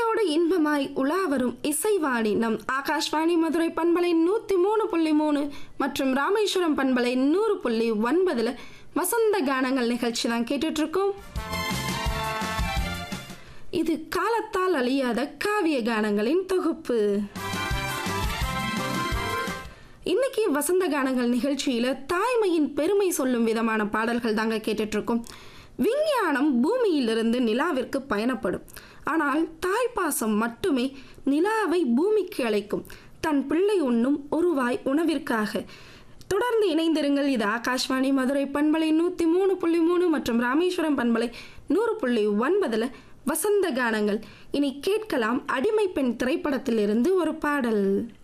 இசையோடு இன்பமாய் உலா வரும் இசைவாணி நம் ஆகாஷ்வாணி மதுரை பண்பலை நூற்றி மூணு புள்ளி மூணு மற்றும் ராமேஸ்வரம் பண்பலை நூறு புள்ளி ஒன்பதுல வசந்த கானங்கள் நிகழ்ச்சி தான் கேட்டுட்டு இருக்கோம் இது காலத்தால் அழியாத காவிய கானங்களின் தொகுப்பு இன்னைக்கு வசந்த கானங்கள் நிகழ்ச்சியில தாய்மையின் பெருமை சொல்லும் விதமான பாடல்கள் தாங்க கேட்டுட்டு இருக்கோம் விஞ்ஞானம் பூமியிலிருந்து நிலாவிற்கு பயணப்படும் ஆனால் தாய்ப்பாசம் மட்டுமே நிலாவை பூமிக்கு அழைக்கும் தன் பிள்ளை உண்ணும் ஒரு வாய் உணவிற்காக தொடர்ந்து இணைந்திருங்கள் இது ஆகாஷ்வாணி மதுரை பண்பலை நூற்றி மூணு புள்ளி மூணு மற்றும் ராமேஸ்வரம் பண்பலை நூறு புள்ளி ஒன்பதுல வசந்த கானங்கள் இனி கேட்கலாம் அடிமை பெண் திரைப்படத்திலிருந்து ஒரு பாடல்